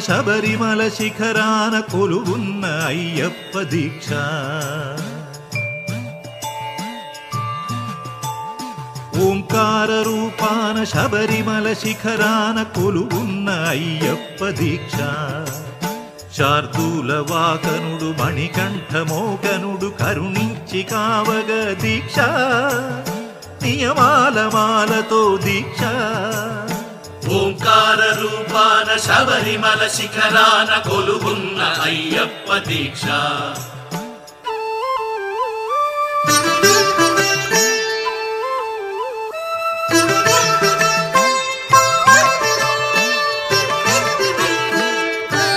శబరిమల శిఖరాన కొలువున్న అయ్యప్ప దీక్ష ఓంకార రూపాన శబరిమల శిఖరాన కొలువున్న అయ్యప్ప దీక్ష శార్దూల వాకనుడు మణికంఠమోకనుడు కరుణించి కావగ దీక్ష నియమాల మాలతో దీక్ష ఓంకార రూపాన శబరిమల శిఖరాన కొలువున్న అయ్యప్ప దీక్ష Thank you.